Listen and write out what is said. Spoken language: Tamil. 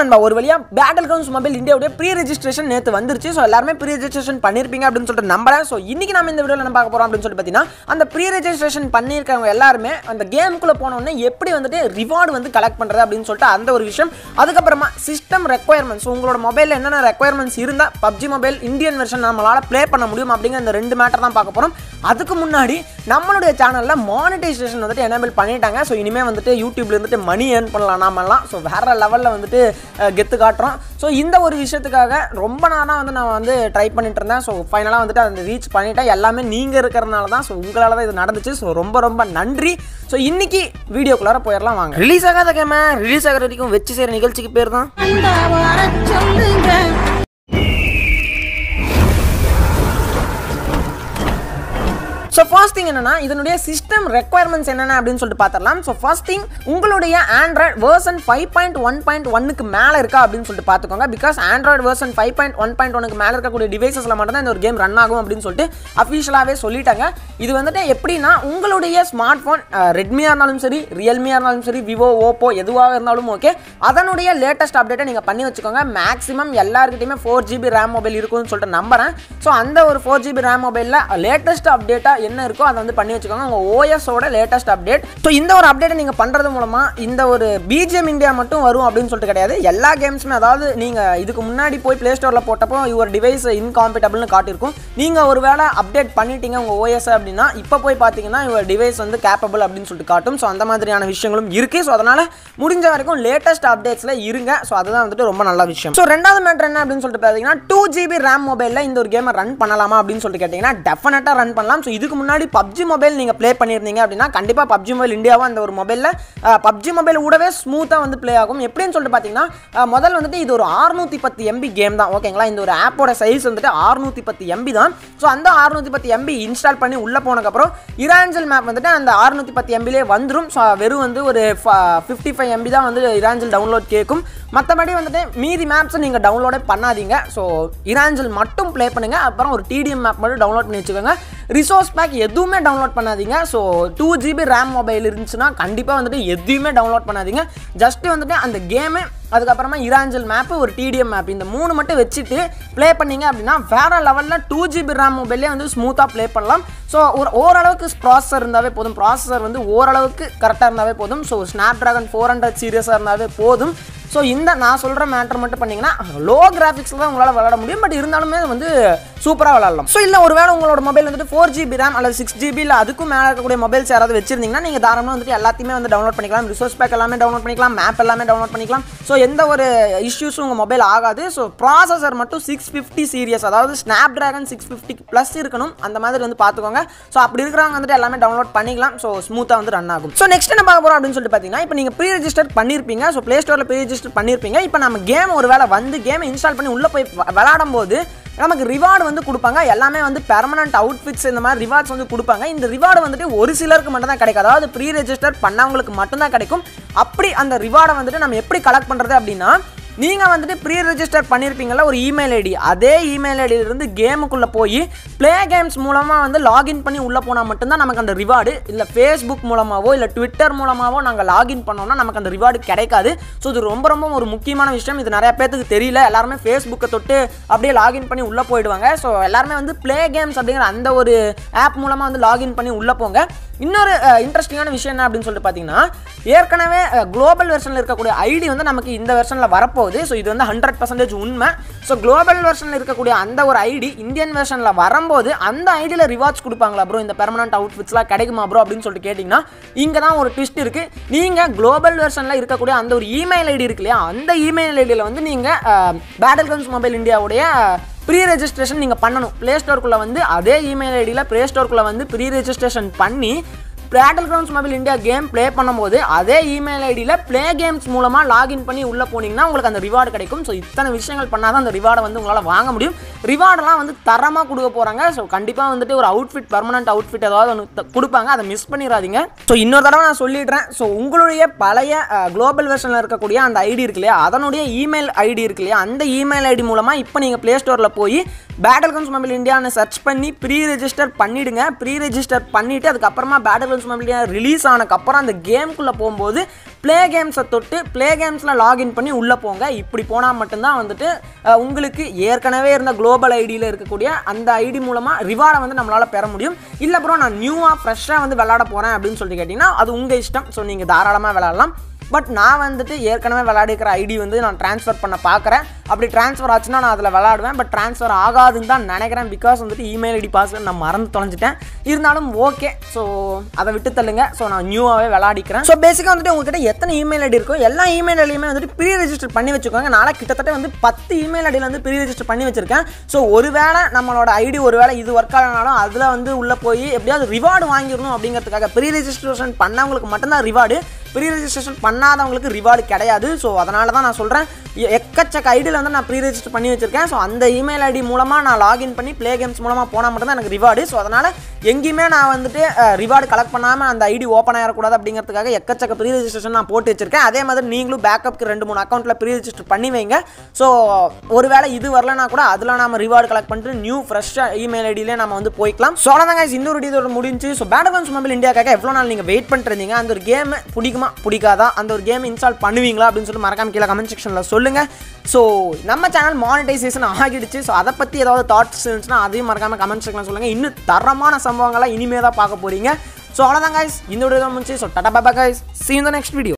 நண்பா ஒரு வழியா பேட்டில் கிரவுண்ட்ஸ் மொபைல் இந்தியாவுடைய ப்ரீ ரெஜிஸ்ட்ரேஷன் நேற்று வந்துருச்சு ஸோ எல்லாருமே ப்ரீ ரெஜிஸ்ட்ரேஷன் பண்ணியிருப்பீங்க அப்படின்னு சொல்லிட்டு நம்புறேன் ஸோ இன்னைக்கு நம்ம இந்த வீடியோவில் என்ன பார்க்க போறோம் அப்படின்னு சொல்லிட்டு பார்த்தீங்கன்னா அந்த ப்ரீ ரெஜிஸ்ட்ரேஷன் பண்ணியிருக்கவங்க எல்லாருமே அந்த கேமுக்குள்ள போனோடனே எப்படி வந்துட்டு ரிவார்டு வந்து கலெக்ட் பண்ணுறது அப்படின்னு சொல்லிட்டு அந்த ஒரு விஷயம் அதுக்கப்புறமா சிஸ்டம் ரெக்குயர்மெண்ட்ஸ் உங்களோட மொபைலில் என்னென்ன ரெக்குயர்மெண்ட்ஸ் இருந்தால் பப்ஜி மொபைல் இந்தியன் வெர்ஷன் நம்மளால் ப்ளே பண்ண முடியும் அப்படிங்கிற இந்த ரெண்டு மேட்டர் தான் பார்க்க போகிறோம் அதுக்கு முன்னாடி நம்மளுடைய சேனலில் மானிட்டைசேஷன் வந்துட்டு எனேபிள் பண்ணிட்டாங்க ஸோ இனிமேல் வந்துட்டு யூடியூப்ல இருந்துட்டு மணி ஏர்ன் பண்ணலாம் நாமெல்லாம் ஸோ வேற லெவலில் வந்துட்டு அஹ், கெத்து காட்டுறோம் ஸோ இந்த ஒரு விஷயத்துக்காக ரொம்ப நாளாக வந்து நான் வந்து ட்ரை பண்ணிட்டு இருந்தேன் ஸோ ஃபைனலாக வந்துட்டு அந்த ரீச் பண்ணிட்டேன் எல்லாமே நீங்கள் இருக்கிறதுனால தான் ஸோ உங்களால் தான் இது நடந்துச்சு ஸோ ரொம்ப ரொம்ப நன்றி ஸோ இன்னைக்கு வீடியோக்குள்ளார போயிடலாம் வாங்க ரிலீஸ் ஆகாத கேம ரிலீஸ் ஆகிற வரைக்கும் வச்சு செய்கிற நிகழ்ச்சிக்கு பேர் தான் அந்த வர சொல்லுங்க ஸோ ஃபர்ஸ்ட் திங் என்னன்னா இதனுடைய சிஸ்டம் ரெக்குயர்மெண்ட்ஸ் என்னென்ன அப்படின்னு சொல்லிட்டு பார்த்துடலாம் ஸோ ஃபர்ஸ்ட் திங் உங்களுடைய Android version five point one point ஒன்னுக்கு மேலே இருக்கா அப்படின்னு சொல்லிட்டு பார்த்துக்கோங்க because Android version five point one point ஒனுக்கு மேலே இருக்கக்கூடிய டிவைசஸில் மட்டும் தான் இந்த ஒரு கேம் ரன் ஆகும் அப்படின்னு சொல்லிட்டு அஃபிஷியலாகவே சொல்லிட்டாங்க இது வந்துட்டு எப்படின்னா உங்களுடைய ஸ்மார்ட் ஃபோன் ரெட்மியாக இருந்தாலும் சரி ரியல்மியாக இருந்தாலும் சரி விவோ ஓப்போ எதுவாக இருந்தாலும் ஓகே அதனுடைய லேட்டஸ்ட் அப்டேட்டை நீங்கள் பண்ணி வச்சுக்கோங்க மேக்ஸிமம் எல்லாருக்கிட்டையுமே ஃபோர் ஜிபி ரேம் மொபைல் இருக்கும்னு சொல்லிட்டு நம்புறேன் ஸோ அந்த ஒரு ஃபோர் ஜிபி ரேம் மொபைலில் லேட்டஸ்ட் அப்டேட்டாக என்ன இருக்கோ அதை வந்து பண்ணி வச்சுக்கோங்க உங்கள் ஓஎஸோட லேட்டஸ்ட் அப்டேட் ஸோ இந்த ஒரு அப்டேட்டை நீங்கள் பண்ணுறது மூலமாக இந்த ஒரு பிஜிஎம் இந்தியா மட்டும் வரும் அப்படின்னு சொல்லிட்டு கிடையாது எல்லா கேம்ஸுமே அதாவது நீங்கள் இதுக்கு முன்னாடி போய் ப்ளே ஸ்டோரில் போட்டப்போ யுவர் டிவைஸ் இன்காம்பேட்டபிள்னு காட்டியிருக்கும் நீங்கள் ஒரு வேளை அப்டேட் பண்ணிட்டீங்க உங்கள் ஓஎஸ் அப்படின்னா இப்போ போய் பார்த்தீங்கன்னா யுவர் டிவைஸ் வந்து கேப்பபிள் அப்படின்னு சொல்லிட்டு காட்டும் ஸோ அந்த மாதிரியான விஷயங்களும் இருக்குது ஸோ அதனால் முடிஞ்ச வரைக்கும் லேட்டஸ்ட் அப்டேட்ஸில் இருங்க ஸோ அதுதான் வந்துட்டு ரொம்ப நல்ல விஷயம் ஸோ ரெண்டாவது மேட்ரு என்ன அப்படின்னு சொல்லிட்டு பார்த்தீங்கன்னா டூ ஜிபி ரேம் மொபைலில் இந்த ஒரு கேமை ரன் பண்ணலாமா அப்படின்னு சொல்லிட்டு கேட்டிங்கன்னா டெஃபினட்டாக ரன் பண்ணலாம் ஸோ இதுக்கு முன்னாடி பப்ஜி மொபைல் நீங்கள் ப்ளே பண்ணியிருந்தீங்க அப்படின்னா கண்டிப்பாக பப்ஜி மொபைல் இந்தியாவும் அந்த ஒரு மொபைலில் பப்ஜி மொபைல் கூடவே ஸ்மூத்தாக வந்து ப்ளே ஆகும் எப்படின்னு சொல்லிட்டு பார்த்தீங்கன்னா அஹ், முதல் வந்துட்டு இது ஒரு 610 பத்து எம்பி கேம் தான் ஓகேங்களா இந்த ஒரு ஆப்போட சைஸ் வந்துட்டு 610 பத்து எம்பி தான் ஸோ அந்த 610 பத்து எம்பி இன்ஸ்டால் பண்ணி உள்ளே போனதுக்கப்புறம் இராஞ்சல் மேப் வந்துட்டு அந்த 610 பத்து எம்பிலே வந்துடும் ஸோ வெறும் வந்து ஒரு ஃபிஃப்டி ஃபைவ் எம்பி தான் வந்து இராஞ்சல் டவுன்லோட் கேட்கும் மற்றபடி வந்துட்டு மீதி மேப்ஸை நீங்கள் டவுன்லோடே பண்ணாதீங்க ஸோ இராஞ்சல் மட்டும் ப்ளே பண்ணுங்க அப்புறம் ஒரு டிடிஎம் மேப் மட்டும் டவுன்லோட் பண்ணி வச்சுக்கோங்க ரிசோர்ஸ் பேக் எதுவுமே டவுன்லோட் பண்ணாதீங்க so two GB RAM mobile இருந்துச்சுன்னா கண்டிப்பாக வந்துட்டு எதுவுமே டவுன்லோட் பண்ணாதீங்க ஜஸ்ட் வந்துட்டு அந்த கேமு அதுக்கப்புறமா இராஞ்சல் மேப்பு ஒரு டிடிஎம் மேப் இந்த மூணு மட்டும் வச்சுட்டு ப்ளே பண்ணீங்க அப்படின்னா வேற லெவலில் டூ ஜிபி ரேம் மொபைல்லே வந்து ஸ்மூத்தாக ப்ளே பண்ணலாம் ஸோ ஒரு ஓரளவுக்கு ப்ராசஸர் இருந்தாவே போதும் ப்ராசஸர் வந்து ஓரளவுக்கு கரெக்டாக இருந்தாவே போதும் so Snapdragon four hundred சீரியஸாக இருந்தாவே போதும் ஸோ இந்த நான் சொல்கிற மேட்டர் மட்டும் பண்ணீங்கன்னா லோ கிராஃபிக்ஸில் தான் உங்களால் விளாட முடியும் பட் இருந்தாலுமே வந்து சூப்பராக விளாடலாம் ஸோ இல்லை ஒருவேளை உங்களோட மொபைல் வந்துட்டு ஃபோர் ஜிபி ரேம் அல்லது சிக்ஸ் ஜிபி இல்லை அதுக்கும் மேலே இருக்கக்கூடிய மொபைல்ஸ் யாராவது வச்சிருந்தீங்கன்னா நீங்கள் தாராளமாக வந்துட்டு எல்லாத்தையுமே வந்து டவுன்லோட் பண்ணிக்கலாம் ரிசோர்ஸ் பேக் எல்லாமே டவுன்லோட் பண்ணிக்கலாம் மேப் எல்லாமே டவுன்லோட் பண்ணிக்கலாம் ஸோ எந்த ஒரு இஷ்யூஸும் உங்கள் மொபைல் ஆகாது ஸோ ப்ராசஸர் மட்டும் சிக்ஸ் ஃபிஃப்டி சீரியஸ் அதாவது Snapdragon six fifty plus இருக்கணும் அந்த மாதிரி வந்து பார்த்துக்கோங்க ஸோ அப்படி இருக்கிறவங்க வந்துட்டு எல்லாமே டவுன்லோட் பண்ணிக்கலாம் ஸோ ஸ்மூத்தாக வந்து ரன் ஆகும் ஸோ நெக்ஸ்ட் என்ன பார்க்க போகிறோம் அப்படின்னு சொல்லிட்டு பார்த்தீங்கன்னா இப்போ நீங்கள் ப்ரீ ரெஜிஸ்டர் பண்ணியிருப்பீங்க ஸோ ப்ளே ஸ்டோரில் ப்ரீ ரெஜிஸ்டர் பண்ணியிருப்பீங்க இப்போ நம்ம கேம் ஒரு வேளை வந்து கேமை இன்ஸ்டால் பண்ணி உள்ளே போய் வ- விளையாடும் போது நமக்கு ரிவார்டு வந்து கொடுப்பாங்க எல்லாமே வந்து பெர்மனன்ட் அவுட்ஃபிட்ஸ் இந்த மாதிரி ரிவார்ட்ஸ் வந்து கொடுப்பாங்க இந்த ரிவார்டு வந்துட்டு ஒரு சிலருக்கு மட்டும் தான் கிடைக்கும் அதாவது ப்ரீ ரெஜிஸ்டர் பண்ணவங்களுக்கு மட்டும்தான் கிடைக்கும் அப்படி அந்த ரிவார்டை வந்துட்டு நம்ம எப்படி கலெக்ட் பண்ணுறது அப்படின்னா நீங்கள் வந்துட்டு ப்ரீ ரெஜிஸ்டர் பண்ணியிருப்பீங்கல்ல ஒரு இமெயில் ஐடி அதே இமெயில் ஐடியிலிருந்து கேமுக்குள்ளே போய் ப்ளே கேம்ஸ் மூலமாக வந்து லாகின் பண்ணி உள்ளே போனால் மட்டும்தான் நமக்கு அந்த ரிவார்டு இல்லை ஃபேஸ்புக் மூலமாவோ இல்லை ட்விட்டர் மூலமாவோ நாங்கள் லாகின் பண்ணோம்னா நமக்கு அந்த ரிவார்டு கிடைக்காது ஸோ இது ரொம்ப ரொம்ப ஒரு முக்கியமான விஷயம் இது நிறைய பேத்துக்கு தெரியல எல்லாருமே ஃபேஸ்புக்கை தொட்டு அப்படியே லாகின் பண்ணி உள்ளே போயிடுவாங்க ஸோ எல்லாருமே வந்து ப்ளே கேம்ஸ் அப்படிங்கிற அந்த ஒரு ஆப் மூலமாக வந்து லாகின் பண்ணி உள்ளே போங்க இன்னொரு இன்ட்ரெஸ்டிங்கான விஷயம் என்ன அப்படின்னு சொல்லிட்டு பார்த்தீங்கன்னா ஏற்கனவே குளோபல் வெர்ஷனில் இருக்கக்கூடிய ஐடி வந்து நமக்கு இந்த வெர்ஷனில் வரப்போகுது ஸோ இது வந்து ஹண்ட்ரட் பர்சன்டேஜ் உண்மை ஸோ குளோபல் வெர்ஷனில் இருக்கக்கூடிய அந்த ஒரு ஐடி இந்தியன் வெர்ஷனில் வரும்போது அந்த ஐடியில் ரிவார்ட்ஸ் கொடுப்பாங்களா ப்ரோ இந்த பெர்மனன்ட் அவுட்ஃபிட்ஸ்லாம் கிடைக்குமா ப்ரோ அப்படின்னு சொல்லிட்டு கேட்டிங்கன்னா இங்கே தான் ஒரு ட்விஸ்ட் இருக்குது நீங்கள் குளோபல் வெர்ஷனில் இருக்கக்கூடிய அந்த ஒரு இமெயில் ஐடி இருக்கு இல்லையா அந்த இமெயில் ஐடியில் வந்து நீங்கள் பேட்டில் கன்ஸ் மொபைல் இந்தியாவுடைய ப்ரீ ரெஜிஸ்ட்ரேஷன் நீங்கள் பண்ணணும் ப்ளே ஸ்டோருக்குள்ளே வந்து அதே இமெயில் ஐடியில் ப்ளே ஸ்டோருக்குள்ளே வந்து ப்ரீ ரெஜிஸ்ட்ரேஷன் பண்ணி Battlegrounds Mobile India game play பண்ணும்போது அதே இமெயில் ஐடியில் ப்ளே கேம்ஸ் மூலமாக லாகின் பண்ணி உள்ளே போனீங்கன்னா உங்களுக்கு அந்த ரிவார்டு கிடைக்கும் ஸோ இத்தனை விஷயங்கள் பண்ணால் தான் அந்த ரிவார்டை வந்து உங்களால் வாங்க முடியும் ரிவார்டெல்லாம் வந்து தரமாக கொடுக்க போகிறாங்க ஸோ கண்டிப்பாக வந்துட்டு ஒரு அவுட்ஃபிட் பர்மனன்ட் அவுட்ஃபிட் ஏதாவது ஒன்று த- கொடுப்பாங்க அதை மிஸ் பண்ணிடாதீங்க ஸோ இன்னொரு தடவை நான் சொல்லிடுறேன் ஸோ உங்களுடைய பழைய குளோபல் வெர்ஷனில் இருக்கக்கூடிய அந்த ஐடி இருக்கு இல்லையா அதனுடைய இமெயில் ஐடி இருக்கு இல்லையா அந்த இமெயில் ஐடி மூலமாக இப்போ நீங்கள் ப்ளே ஸ்டோரில் போய் பேட்டில் கன்ஸ் மொபைல் இந்தியான்னு சர்ச் பண்ணி ப்ரீ ரெஜிஸ்டர் பண்ணிடுங்க ப்ரீ ரெஜிஸ்டர் பண்ணிவிட்டு அதுக்கப்புறமா Battlegrounds Mobile India release ஆனதுக்கப்புறம் அந்த கேமுக்குள்ளே போகும்போது ப்ளே கேம்ஸை தொட்டு ப்ளே கேம்ஸில் லாகின் பண்ணி உள்ளே போங்க இப்படி போனால் மட்டும்தான் வந்துட்டு அஹ், உங்களுக்கு ஏற்கனவே இருந்த குளோபல் ஐடியில் இருக்கக்கூடிய அந்த ஐடி மூலமாக ரிவார்டை வந்து நம்மளால் பெற முடியும் இல்லை ப்ரோ நான் நியூவாக ஃப்ரெஷ்ஷாக வந்து விளாட போகிறேன் அப்படின்னு சொல்லிட்டு கேட்டிங்கன்னா அது உங்கள் இஷ்டம் ஸோ நீங்கள் தாராளமாக விளாடலாம் பட் நான் வந்துட்டு ஏற்கனவே விளையாடிக்கிற ஐடி வந்து நான் ட்ரான்ஸ்ஃபர் பண்ண பார்க்குறேன் அப்படி ட்ரான்ஸ்ஃபர் ஆச்சுன்னா நான் அதில் விளாடுவேன் பட் ட்ரான்ஸ்ஃபர் ஆகாதுன்னு தான் நினைக்கிறேன் பிகாஸ் வந்துட்டு இமெயில் ஐடி பாஸ்வேர்ட் நான் மறந்து தொலைஞ்சிட்டேன் இருந்தாலும் ஓகே ஸோ அதை விட்டு தள்ளுங்க ஸோ நான் நியூவாகவே விளையாடிக்கிறேன் ஸோ பேசிக்காக வந்துட்டு உங்ககிட்ட எத்தனை இமெயில் ஐடி இருக்கோ எல்லா இமெயில் ஐடியுமே வந்துட்டு ப்ரீ ரெஜிஸ்டர் பண்ணி வச்சுக்கோங்க நான் கிட்டத்தட்ட வந்து பத்து இமெயில் ஐடியில் வந்து ப்ரீ ரெஜிஸ்டர் பண்ணி வச்சிருக்கேன் ஸோ ஒருவேளை நம்மளோட ஐடி ஒருவேளை இது ஒர்க் ஆகலனாலும் அதில் வந்து உள்ளே போய் எப்படியாவது ரிவார்டு வாங்கிடணும் அப்படிங்கிறதுக்காக ப்ரீ ரெஜிஸ்ட்ரேஷன் பண்ணவங்களுக்கு மட்டும்தான் ரிவார்டு ப்ரீ ரெஜிஸ்ட்ரேஷன் பண்ணாதவங்களுக்கு ரிவார்டு கிடையாது ஸோ அதனால தான் நான் சொல்கிறேன் எக்கச்சக்க ஐடியில் வந்து நான் ப்ரீ ரெஜிஸ்டர் பண்ணி வச்சிருக்கேன் ஸோ அந்த இமெயில் ஐடி மூலமாக நான் லாகின் பண்ணி ப்ளே கேம்ஸ் மூலமாக போனால் மட்டும்தான் எனக்கு ரிவார்டு ஸோ அதனால் எங்கேயுமே நான் வந்துட்டு ரிவார்டு கலெக்ட் பண்ணாமல் அந்த ஐடி ஓப்பன் ஆகிடக்கூடாது அப்படிங்கிறதுக்காக எக்கச்சக்க ப்ரீ ரெஜிஸ்ட்ரேஷன் நான் போட்டு வச்சிருக்கேன் அதே மாதிரி நீங்களும் பேக்கப்க்கு ரெண்டு மூணு அக்கௌண்ட்டில் ப்ரீ ரெஜிஸ்டர் பண்ணி வைங்க ஸோ ஒருவேளை இது வரலனா கூட அதில் நம்ம ரிவார்டு கலெக்ட் பண்ணிட்டு நியூ ஃப்ரெஷ்ஷாக இமெயில் ஐடியிலே நம்ம வந்து போய்க்கலாம் ஸோ அவ்வளோதான் guys, இன்னொரு வீடியோ முடிஞ்சு ஸோ பேட்டகன்ஸ் மொபைல் இந்தியாக்காக எவ்வளோ நாள் நீங்கள் வெயிட் பண்ணிட்டு இருந்தீங்க அந்த ஒரு கேம் பிடிக்குமா பிடிக்காதா அந்த ஒரு கேம் இன்ஸ்டால் பண்ணுவீங்களா அப்படின்னு சொல்லிட்டு மறக்காம கீழே கமெண்ட் செக்ஷனில் சொல்லுங்கள் ஸோ நம்ம சேனல் மானிட்டைசேஷன் ஆகிடுச்சு ஸோ அதை பற்றி ஏதாவது தாட்ஸ் இருந்துச்சுன்னா அதையும் மறக்காம கமெண்ட் செக்ஷனில் சொல்லுங்கள் இன்னும் தரமான சம்பவங்கள்லாம் இனிமே தான் பார்க்க போறீங்க ஸோ அவ்வளோதான் guys இந்த வீடியோ தான் முடிச்சு ஸோ டாடா பாபா guys see you in the next video